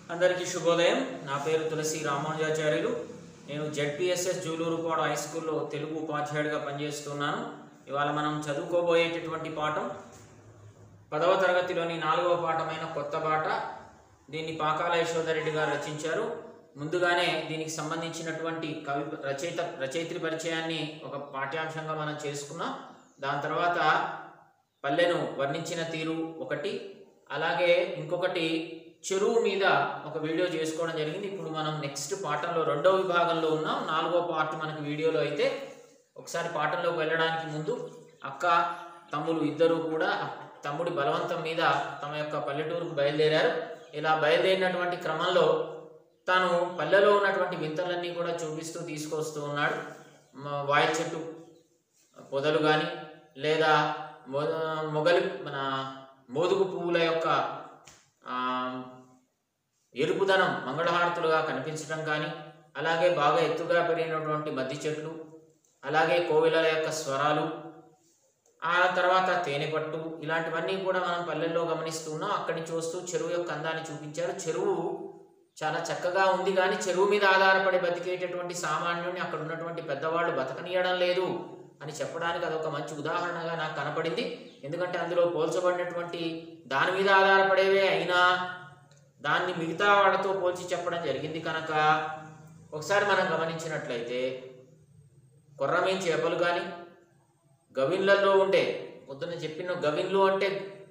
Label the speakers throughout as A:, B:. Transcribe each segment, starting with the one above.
A: అందరికీ శుభోదయం నా పేరు తులసి రామానుజాచార్యులు నేను జెడ్పిఎస్ఎస్ జూలూరుపాడు హై స్కూల్లో తెలుగు ఉపాధ్యాయుడిగా పనిచేస్తున్నాను ఇవాళ మనం చదువుకోబోయేటటువంటి పాఠం పదవ తరగతిలోని నాలుగవ పాఠమైన కొత్త బాట దీన్ని పాకాల యశోధరెడ్డి గారు రచించారు ముందుగానే దీనికి సంబంధించినటువంటి కవి రచయిత రచయిత్రి పరిచయాన్ని ఒక పాఠ్యాంశంగా మనం చేసుకున్నాం దాని తర్వాత పల్లెను వర్ణించిన తీరు ఒకటి అలాగే ఇంకొకటి చెరువు మీద ఒక వీడియో చేసుకోవడం జరిగింది ఇప్పుడు మనం నెక్స్ట్ పాఠంలో రెండో విభాగంలో ఉన్నాం నాలుగో పార్ట్ మనకి వీడియోలో అయితే ఒకసారి పాఠంలోకి వెళ్ళడానికి ముందు అక్క తమ్ముడు ఇద్దరు కూడా తమ్ముడి బలవంతం మీద తమ యొక్క పల్లెటూరుకు బయలుదేరారు ఇలా బయలుదేరినటువంటి క్రమంలో తాను పల్లెలో ఉన్నటువంటి వింతలన్నీ కూడా చూపిస్తూ తీసుకొస్తూ ఉన్నాడు మ- వాయి చెట్టు పొదలు కానీ లేదా మొ- మొగలి మన మోదుగు పువ్వుల యొక్క ఆ, ఎరుపుదనం మంగళహారతులుగా కనిపించడం కానీ అలాగే బాగా ఎత్తుగా పెరిగినటువంటి మద్ది చెట్లు అలాగే కోవిలల యొక్క స్వరాలు ఆ తర్వాత తేనెపట్టు ఇలాంటివన్నీ కూడా మనం పల్లెల్లో గమనిస్తున్నాం అక్కడి నుంచి వస్తూ చెరువు యొక్క అందాన్ని చూపించారు చెరువు చాలా చక్కగా ఉంది కానీ చెరువు మీద ఆధారపడి బతికేటటువంటి సామాన్యుడిని అక్కడ ఉన్నటువంటి పెద్దవాళ్ళు బతకనీయడం లేదు అని చెప్పడానికి అదొక మంచి ఉదాహరణగా నాకు కనపడింది ఎందుకంటే అందులో పోల్చబడినటువంటి దాని మీద ఆధారపడేవే అయినా దాన్ని మిగతా వాళ్ళతో పోల్చి చెప్పడం జరిగింది కనుక ఒకసారి మనం గమనించినట్లయితే కొర్రమీన్ చేపలు కానీ గవిన్లలో ఉండే పొద్దున్న చెప్పిన గవిన్లు అంటే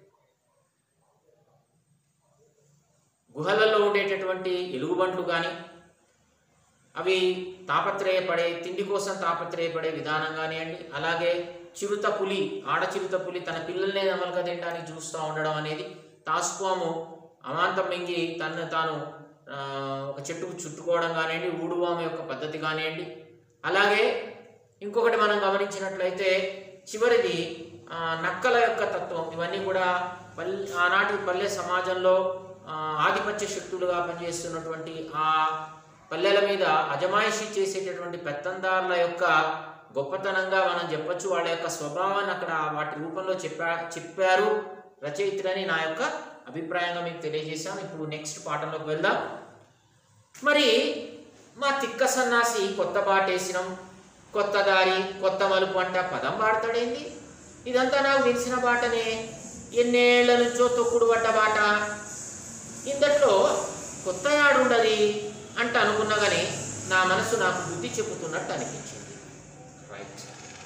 A: గుహలలో ఉండేటటువంటి ఎలుగుబంట్లు కానీ అవి తాపత్రయపడే తిండి కోసం తాపత్రయపడే విధానం కానివ్వండి అలాగే చిరుత పులి ఆడ చిరుత పులి తన పిల్లల్ని అమలుగా తినడానికి చూస్తూ ఉండడం అనేది తాస్పాము అమాంతం మింగి తనను తాను ఆ, ఒక చెట్టుకు చుట్టుకోవడం కానివ్వండి ఊడువాము యొక్క పద్ధతి కానివ్వండి అలాగే ఇంకొకటి మనం గమనించినట్లయితే చివరిది ఆ, నక్కల యొక్క తత్వం ఇవన్నీ కూడా పల్లె ఆనాటి పల్లె సమాజంలో ఆ, ఆధిపత్య శక్తులుగా పనిచేస్తున్నటువంటి ఆ పల్లెల మీద అజమాయిషీ చేసేటటువంటి పెత్తందారుల యొక్క గొప్పతనంగా మనం చెప్పొచ్చు వాళ్ళ యొక్క స్వభావాన్ని అక్కడ వాటి రూపంలో చెప్పా చెప్పారు రచయిత్రని నా యొక్క అభిప్రాయంగా మీకు తెలియజేశాను ఇప్పుడు నెక్స్ట్ పాఠంలోకి వెళ్దాం మరి మా తిక్క సన్నాసి కొత్త బాటేసినాం కొత్త దారి కొత్త మలుపు అంట పదం పాడతాడేంది ఇదంతా నాకు తెలిసిన బాటనే ఎన్నేళ్ల నుంచో తొక్కుడు పడ్డ బాట ఇందట్లో కొత్త యాడుండది అంట అనుకున్నా కానీ నా మనసు నాకు బుద్ధి చెబుతున్నట్టు అనిపించింది రైట్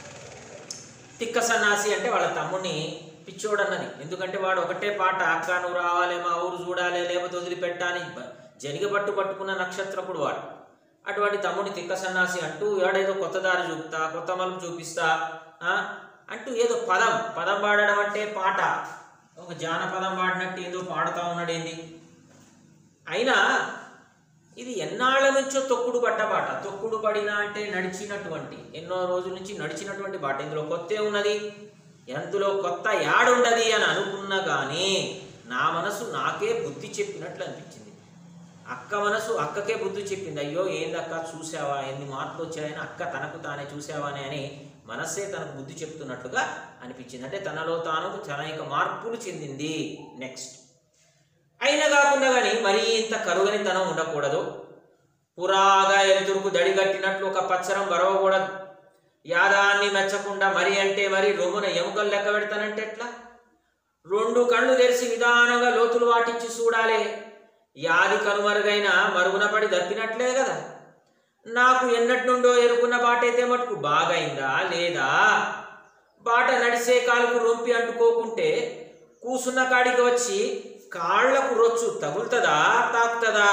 A: తిక్క సన్నాసి అంటే వాళ్ళ తమ్ముడిని పిచ్చోడన్నది ఎందుకంటే వాడు ఒకటే పాట అక్క నువ్వు రావాలి మా ఊరు చూడాలి లేకపోతే వదిలిపెట్టాని బ- జనిగ పట్టు పట్టుకున్న నక్షత్రకుడు వాడు అటువంటి తమ్ముడి తిక్క సన్నాసి అంటూ ఏడేదో కొత్త దారి చూపుతా కొత్త మలుపు చూపిస్తా ఆ? అంటూ ఏదో పదం పదం పాడడం అంటే పాట ఒక జానపదం పాడినట్టు ఏదో పాడుతా ఉన్నాడేంది అయినా ఇది ఎన్నాళ్ళ నుంచో తొక్కుడు పడ్డ బాట తొక్కుడు పడిన అంటే నడిచినటువంటి ఎన్నో రోజుల నుంచి నడిచినటువంటి బాట ఇందులో కొత్త ఉన్నది ఎందులో కొత్త యాడుండది అని అనుకున్నా కానీ నా మనసు నాకే బుద్ధి చెప్పినట్లు అనిపించింది అక్క మనసు అక్కకే బుద్ధి చెప్పింది అయ్యో ఏందక్క చూసావా ఎన్ని మార్పులు వచ్చాయని అక్క తనకు తానే చూసావానే అని మనస్సే తనకు బుద్ధి చెప్తున్నట్లుగా అనిపించింది అంటే తనలో తాను తన యొక్క మార్పులు చెందింది నెక్స్ట్ అయినా కాకుండా కానీ మరీ ఇంత కరుగనితనం ఉండకూడదు పురాగా ఎదురుకు దడిగట్టినట్లు ఒక పచ్చరం బరవకూడదు యాదాన్ని మెచ్చకుండా మరి అంటే మరి రొమ్మున ఎముకలు లెక్క పెడతానంటే ఎట్లా రెండు కళ్ళు తెరిచి నిదానంగా లోతులు వాటించి చూడాలి యాది కనుమరుగైన మరుగున పడి దప్పినట్లే కదా నాకు ఎన్నటి నుండో ఎరుకున్న బాటైతే మటుకు బాగైందా లేదా బాట నడిసే కాలుకు రొంపి అంటుకోకుంటే కూసున్న కాడికి వచ్చి కాళ్లకు రొచ్చు తగులుతుందా తాకుతుందా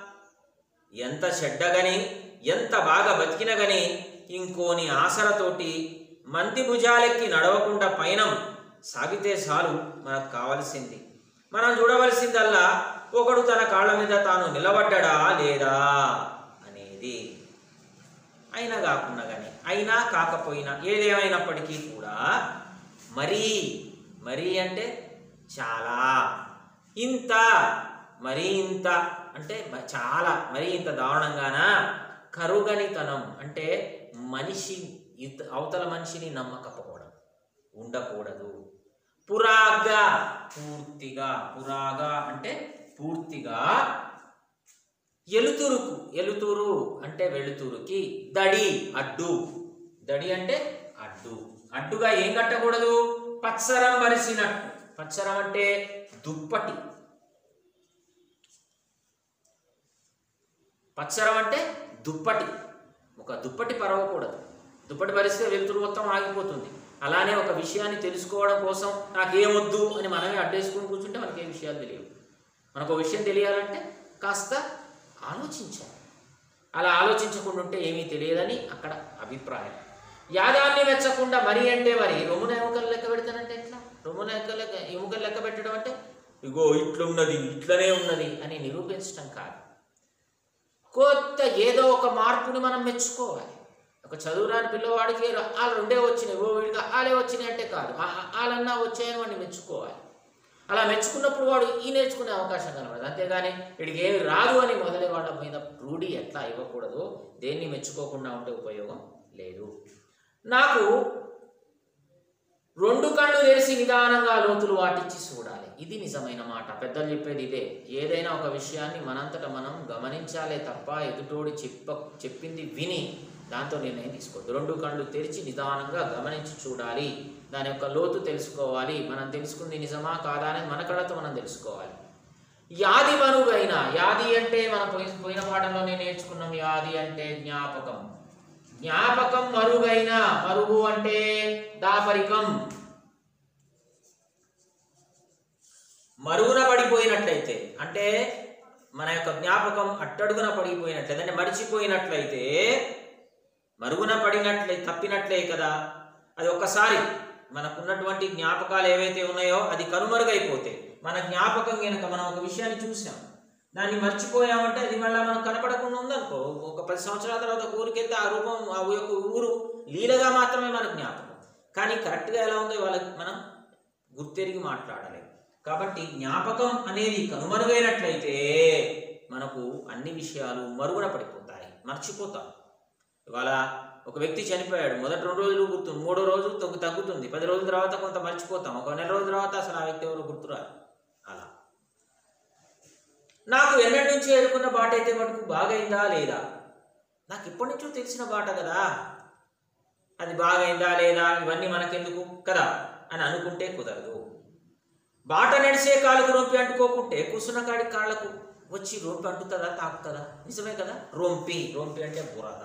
A: ఎంత చెడ్డగని ఎంత బాగా బతికిన గని ఇంకోని ఆశలతోటి మంది భుజాలెక్కి నడవకుండా పయనం సాగితే చాలు మనకు కావలసింది మనం చూడవలసిందల్లా ఒకడు తన కాళ్ళ మీద తాను నిలబడ్డా లేదా అనేది అయినా కాకుండా కానీ అయినా కాకపోయినా ఏదేమైనప్పటికీ కూడా మరీ మరీ అంటే చాలా ఇంత మరీ ఇంత అంటే మ- చాలా మరీ ఇంత దారుణంగానా కరుగనితనం అంటే మనిషి ఇత- అవతల మనిషిని నమ్మకపోవడం ఉండకూడదు పురాగా పూర్తిగా పురాగా అంటే పూర్తిగా ఎలుతురుకు ఎలుతురు అంటే వెలుతురుకి దడి అడ్డు దడి అంటే అడ్డు అడ్డుగా ఏం కట్టకూడదు పచ్చరం వరిసినట్టు పచ్చరం అంటే దుప్పటి పచ్చరం అంటే దుప్పటి ఒక దుప్పటి పరవకూడదు దుప్పటి పరిస్తే వెలుతురు మొత్తం ఆగిపోతుంది అలానే ఒక విషయాన్ని తెలుసుకోవడం కోసం నాకేమొద్దు అని మనమే అడ్డేసుకుని కూర్చుంటే మనకి ఏ విషయాలు తెలియవు మనకు ఒక విషయం తెలియాలంటే కాస్త ఆలోచించాలి అలా ఆలోచించకుండా ఉంటే ఏమీ తెలియదని అక్కడ అభిప్రాయం యాదాన్ని మెచ్చకుండా మరి అంటే మరి రొమ్మున ఎముకలు లెక్క పెడతానంటే ఎట్లా రొమ్మున ఎముకలు లెక్క ఎముకలు లెక్క పెట్టడం అంటే ఇగో ఇట్లున్నది ఇట్లనే ఉన్నది అని నిరూపించడం కాదు కొత్త ఏదో ఒక మార్పుని మనం మెచ్చుకోవాలి ఒక చదువురాని పిల్లవాడికి వాళ్ళు రెండే వచ్చినాయి ఓ వీడికి ఆలే వచ్చినాయి అంటే కాదు వాళ్ళన్నా వచ్చాయని వాడిని మెచ్చుకోవాలి అలా మెచ్చుకున్నప్పుడు వాడు ఈ నేర్చుకునే అవకాశం కనబడదు అంతేగాని వీడికి ఏమి రాదు అని మొదలై వాళ్ళ మీద రూఢి ఎట్లా ఇవ్వకూడదు దేన్ని మెచ్చుకోకుండా ఉంటే ఉపయోగం లేదు నాకు రెండు కళ్ళు తెరిచి నిదానంగా లోతులు వాటిచ్చి చూడాలి ఇది నిజమైన మాట పెద్దలు చెప్పేది ఇదే ఏదైనా ఒక విషయాన్ని మనంతట మనం గమనించాలే తప్ప ఎదుటోడి చెప్ప చెప్పింది విని దాంతో నిర్ణయం తీసుకోవద్దు రెండు కళ్ళు తెరిచి నిదానంగా గమనించి చూడాలి దాని యొక్క లోతు తెలుసుకోవాలి మనం తెలుసుకుంది నిజమా కాదా అనేది మన కళ్ళతో మనం తెలుసుకోవాలి యాది మనుగైన యాది అంటే మనం పోయిన పోయిన పాఠంలోనే నేర్చుకున్నాం యాది అంటే జ్ఞాపకం జ్ఞాపకం మరుగైన మరుగు అంటే దాపరికం మరుగున పడిపోయినట్లయితే అంటే మన యొక్క జ్ఞాపకం అట్టడుగున పడిపోయినట్లయితే అంటే మరిచిపోయినట్లయితే మరుగున పడినట్లే తప్పినట్లే కదా అది ఒక్కసారి మనకున్నటువంటి జ్ఞాపకాలు ఏవైతే ఉన్నాయో అది కనుమరుగైపోతే మన జ్ఞాపకం కనుక మనం ఒక విషయాన్ని చూసాం దాన్ని మర్చిపోయామంటే అది మళ్ళీ మనకు కనపడకుండా ఉందనుకో ఒక పది సంవత్సరాల తర్వాత ఒక ఊరికి వెళ్తే ఆ రూపం ఆ యొక్క ఊరు లీలగా మాత్రమే మన జ్ఞాపకం కానీ కరెక్ట్గా ఎలా ఉందో వాళ్ళకి మనం గుర్తెరిగి మాట్లాడాలి కాబట్టి జ్ఞాపకం అనేది కనుమరుగైనట్లయితే మనకు అన్ని విషయాలు మరుగున పడిపోతాయి మర్చిపోతాం ఇవాళ ఒక వ్యక్తి చనిపోయాడు మొదటి రెండు రోజులు గుర్తు మూడో రోజు తగ్గు తగ్గుతుంది పది రోజుల తర్వాత కొంత మర్చిపోతాం ఒక నెల రోజుల తర్వాత అసలు ఆ వ్యక్తి ఎవరు గుర్తురారు అలా నాకు ఎన్నటి నుంచి ఎదుర్కొన్న బాట అయితే మటుకు బాగైందా లేదా నాకు ఎప్పటి నుంచో తెలిసిన బాట కదా అది బాగైందా లేదా ఇవన్నీ మనకెందుకు కదా అని అనుకుంటే కుదరదు బాట నడిచే కాళ్ళకు రొంపి అంటుకోకుంటే కూర్చున్న కాడి కాళ్ళకు వచ్చి రొంపి అంటుతుందా తాకుతుందా నిజమే కదా రొంపి రొంపి అంటే బురద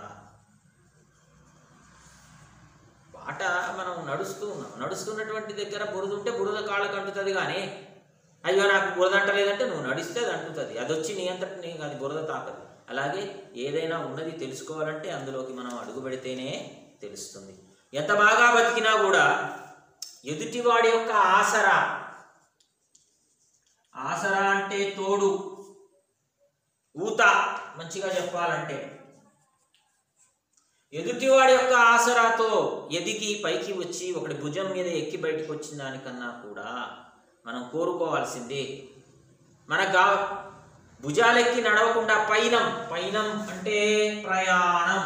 A: బాట మనం నడుస్తూ ఉన్నాం నడుస్తున్నటువంటి దగ్గర బురద ఉంటే బురద కాళ్ళకు అంటుతుంది కానీ అయ్యో నాకు బురద అంటలేదంటే నువ్వు నడిస్తే అది అంటుతుంది అది వచ్చి నీ అంతటి నీకు అది బురద తాకదు అలాగే ఏదైనా ఉన్నది తెలుసుకోవాలంటే అందులోకి మనం అడుగు పెడితేనే తెలుస్తుంది ఎంత బాగా బతికినా కూడా ఎదుటివాడి యొక్క ఆసరా ఆసరా అంటే తోడు ఊత మంచిగా చెప్పాలంటే ఎదుటివాడి యొక్క ఆసరాతో ఎదిగి పైకి వచ్చి ఒకటి భుజం మీద ఎక్కి బయటకు వచ్చిన దానికన్నా కూడా మనం కోరుకోవాల్సింది మన గా భుజాలెక్కి నడవకుండా పైనం పైనం అంటే ప్రయాణం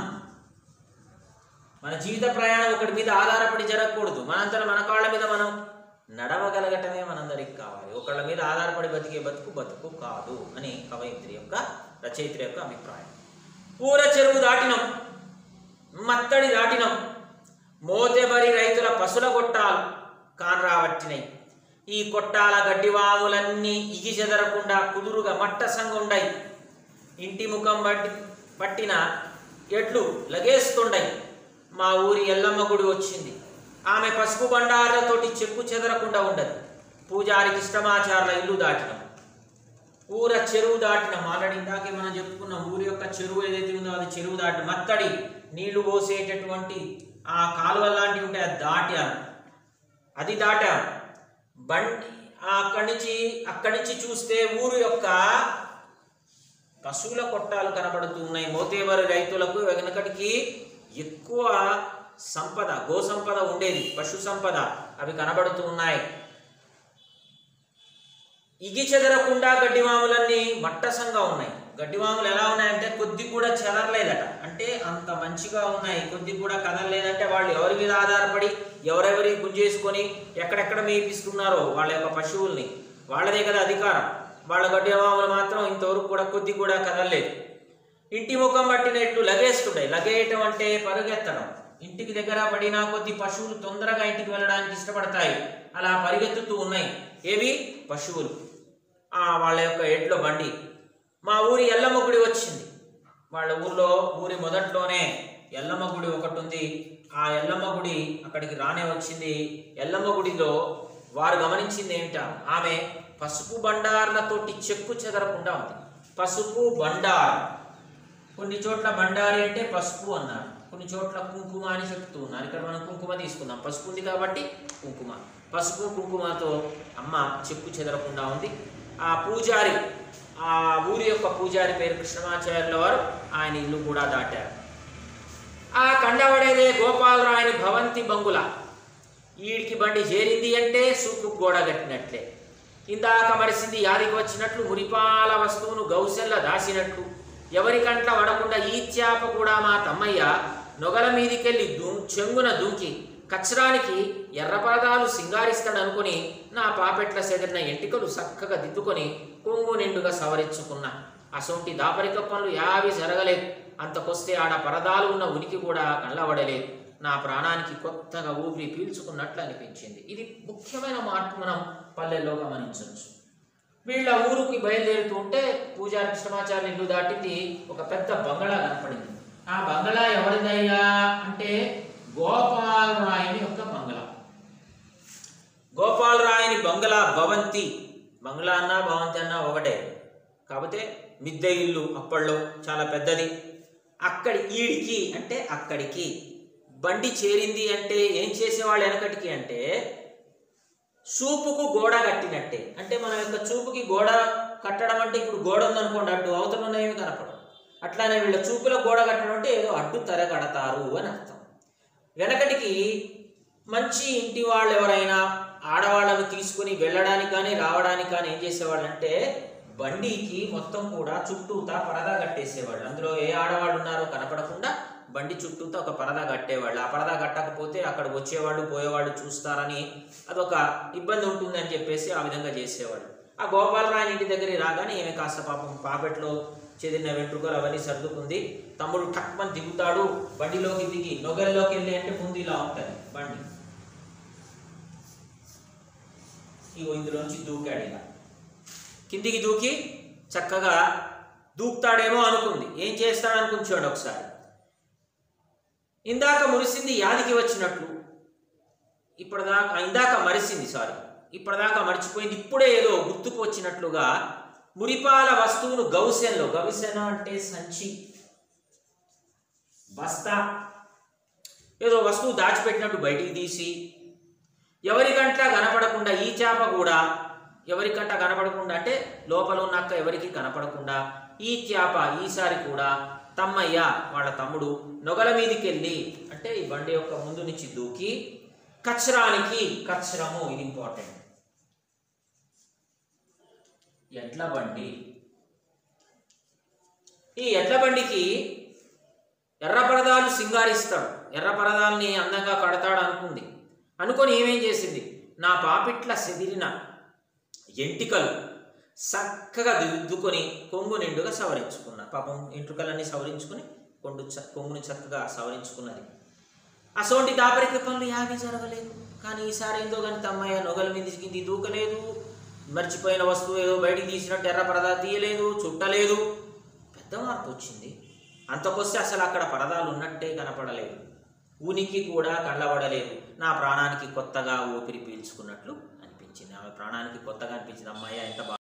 A: మన జీవిత ప్రయాణం ఒకటి మీద ఆధారపడి జరగకూడదు మనంతరం మన కాళ్ళ మీద మనం నడవగలగటమే మనందరికి కావాలి ఒకళ్ళ మీద ఆధారపడి బతికే బతుకు బతుకు కాదు అని కవయిత్రి యొక్క రచయిత్రి యొక్క అభిప్రాయం ఊర చెరువు దాటినం మత్తడి దాటినం మోతెబరి రైతుల పశుల కొట్టాలు కాన్రావట్టినై ఈ కొట్టాల గడ్డివాములన్నీ ఇగి చెదరకుండా కుదురుగా మట్ట సంగుండై ఇంటి ముఖం బట్టి పట్టిన ఎడ్లు లగేస్తుండై మా ఊరి ఎల్లమ్మ గుడి వచ్చింది ఆమె పసుపు బండారాలతోటి చెక్కు చెదరకుండా ఉండదు పూజారికి ఇష్టమాచారుల ఇల్లు దాటినాం ఊర చెరువు దాటిన ఆల్రెడీ ఇందాకే మనం చెప్పుకున్నాం ఊరి యొక్క చెరువు ఏదైతే ఉందో అది చెరువు దాటి మత్తడి నీళ్లు పోసేటటువంటి ఆ కాలువ లాంటివి ఉంటాయి అది దాటాను అది దాటాం బండి అక్కడి నుంచి అక్కడి నుంచి చూస్తే ఊరు యొక్క పశువుల కొట్టాలు కనబడుతున్నాయి మోతేవరి రైతులకు వెనకటికి ఎక్కువ సంపద గో సంపద ఉండేది పశు సంపద అవి కనబడుతూ ఉన్నాయి ఇగి చెదరకుండా గడ్డివాములన్నీ మట్టసంగా ఉన్నాయి గడ్డివాములు ఎలా ఉన్నాయంటే కొద్ది కూడా చెదరలేదట అంటే అంత మంచిగా ఉన్నాయి కొద్ది కూడా కదలలేదంటే వాళ్ళు ఎవరి మీద ఆధారపడి ఎవరెవరి గుంజేసుకొని ఎక్కడెక్కడ మేపిస్తున్నారో వాళ్ళ యొక్క పశువుల్ని వాళ్ళదే కదా అధికారం వాళ్ళ గడ్డమామలు మాత్రం ఇంతవరకు కూడా కొద్ది కూడా కదలలేదు ఇంటి ముఖం పట్టినట్లు లగేస్తుండే లగేయటం అంటే పరుగెత్తడం ఇంటికి దగ్గర పడినా కొద్ది పశువులు తొందరగా ఇంటికి వెళ్ళడానికి ఇష్టపడతాయి అలా పరిగెత్తుతూ ఉన్నాయి ఏవి పశువులు ఆ వాళ్ళ యొక్క ఎడ్ల బండి మా ఊరి ఎల్లమ్మ గుడి వచ్చింది వాళ్ళ ఊర్లో ఊరి మొదట్లోనే ఎల్లమ్మ గుడి ఒకటి ఉంది ఆ ఎల్లమ్మ గుడి అక్కడికి రానే వచ్చింది ఎల్లమ్మ గుడిలో వారు గమనించింది ఏంట ఆమె పసుపు బండార్లతోటి చెక్కు చెదరకుండా ఉంది పసుపు బండార్ కొన్ని చోట్ల బండారి అంటే పసుపు అన్నారు కొన్ని చోట్ల కుంకుమ అని చెప్తూ ఉన్నారు ఇక్కడ మనం కుంకుమ తీసుకుందాం పసుపు ఉంది కాబట్టి కుంకుమ పసుపు కుంకుమతో అమ్మ చెక్కు చెదరకుండా ఉంది ఆ పూజారి ఆ ఊరి యొక్క పూజారి పేరు కృష్ణమాచార్యుల వారు ఆయన ఇల్లు కూడా దాటారు ఆ కండవడేదే గోపాలరాయని భవంతి బంగుల ఈడికి బండి చేరింది అంటే సూపు గోడ కట్టినట్లే ఇందాక మరిసింది యాదికి వచ్చినట్లు మురిపాల వస్తువును గౌసెల్ల దాసినట్లు ఎవరికంట్ల వడకుండా ఈ చేప కూడా మా తమ్మయ్య నొగల మీదికెళ్ళి దూ చెంగున దూకి కచ్చరానికి ఎర్రపరదాలు సింగారిస్తాడనుకుని నా పాపెట్ల సెదిరిన ఎంటికలు చక్కగా దిద్దుకొని కొంగు నిండుగా సవరించుకున్నా అసొంటి దాపరిక పనులు యావి జరగలేదు అంతకొస్తే ఆడ పరదాలు ఉన్న ఉనికి కూడా కళ్ళబడలేదు నా ప్రాణానికి కొత్తగా ఊపిరి పీల్చుకున్నట్లు అనిపించింది ఇది ముఖ్యమైన మార్పు మనం పల్లెల్లో గమనించవచ్చు వీళ్ళ ఊరుకి బయలుదేరుతూ ఉంటే పూజారి కృష్ణమాచార్య ఇల్లు దాటింది ఒక పెద్ద బంగళా కనపడింది ఆ బంగళా ఎవరిదయ్యా అంటే గోపాలరాయని యొక్క బంగళా గోపాలరాయని బంగళా భవంతి బంగ్లా అన్నా భవంతి అన్నా ఒకటే కాకపోతే మిద్దె ఇల్లు అప్పట్లో చాలా పెద్దది అక్కడి ఈడికి అంటే అక్కడికి బండి చేరింది అంటే ఏం చేసేవాళ్ళు వెనకటికి అంటే చూపుకు గోడ కట్టినట్టే అంటే మన యొక్క చూపుకి గోడ కట్టడం అంటే ఇప్పుడు గోడ ఉందనుకోండి అడ్డు అవతల ఉన్నవి కనపడవు అట్లానే వీళ్ళ చూపుల గోడ కట్టడం అంటే ఏదో అడ్డు తెర కడతారు అని అర్థం వెనకటికి మంచి ఇంటి వాళ్ళు ఎవరైనా ఆడవాళ్ళను తీసుకుని వెళ్ళడానికి కానీ రావడానికి కానీ ఏం చేసేవాళ్ళంటే బండికి మొత్తం కూడా చుట్టూతా పరదా కట్టేసేవాళ్ళు అందులో ఏ ఆడవాళ్ళు ఉన్నారో కనపడకుండా బండి చుట్టూతా ఒక పరదా కట్టేవాళ్ళు ఆ పరదా కట్టకపోతే అక్కడ వచ్చేవాళ్ళు పోయేవాళ్ళు చూస్తారని అదొక ఇబ్బంది ఉంటుందని చెప్పేసి ఆ విధంగా చేసేవాళ్ళు ఆ గోపాలరాయని ఇంటి దగ్గరికి రాగానే ఈమె కాస్త పాపం పాపెట్లో చెదిరిన వెంట్రుకలు అవన్నీ సర్దుకుంది తమ్ముడు టక్మని దిగుతాడు బండిలోకి దిగి నొగల్లోకి వెళ్ళి అంటే ముందు ఇలా ఉంటుంది బండి ఇగో ఇందులోంచి దూకాడు ఇలా కిందికి దూకి చక్కగా దూకుతాడేమో అనుకుంది ఏం చేస్తాడు అనుకుని చూడండి ఒకసారి ఇందాక మురిసింది యాదికి వచ్చినట్లు ఇప్పటిదాకా ఇందాక మరిసింది సారీ ఇప్పటిదాకా మర్చిపోయింది ఇప్పుడే ఏదో గుర్తుకు వచ్చినట్లుగా మురిపాల వస్తువును గౌసెన్లో గవిసెన అంటే సంచి బస్తా ఏదో వస్తువు దాచిపెట్టినట్టు బయటికి తీసి ఎవరికంట కనపడకుండా ఈ చేప కూడా ఎవరికంట కనపడకుండా అంటే లోపల ఉన్న అక్క ఎవరికి కనపడకుండా ఈ చేప ఈసారి కూడా తమ్మయ్య వాళ్ళ తమ్ముడు నొగల మీదికి వెళ్ళి అంటే ఈ బండి యొక్క ముందు నుంచి దూకి కచ్చరానికి కచ్చరము ఇది ఇంపార్టెంట్ ఎడ్ల బండి ఈ ఎడ్ల బండికి ఎర్ర పరదాలు సింగారిస్తాడు ఎర్ర పరదాలని అందంగా కడతాడు అనుకుంది అనుకొని ఏమేం చేసింది నా పాపిట్ల సెదిరిన ఎంటికలు చక్కగా దిద్దుకొని కొంగు నిండుగా సవరించుకున్నా పాపం ఎంట్రుకలన్నీ సవరించుకుని కొండు చ కొంగుని చక్కగా సవరించుకున్నది అసోంటి దాపరిక పనులు యావి జరగలేదు కానీ ఈసారి ఏందో కానీ తమ్మయ్య నొగల మీద కింది దూకలేదు మర్చిపోయిన వస్తువు ఏదో బయటికి తీసినట్టు ఎర్ర పరదా తీయలేదు చుట్టలేదు పెద్ద మార్పు వచ్చింది అంతకొస్తే అసలు అక్కడ పరదాలు ఉన్నట్టే కనపడలేదు ఉనికి కూడా కళ్ళబడలేదు నా ప్రాణానికి కొత్తగా ఊపిరి పీల్చుకున్నట్లు అనిపించింది ఆమె ప్రాణానికి కొత్తగా అనిపించింది అమ్మాయి ఎంత బాగా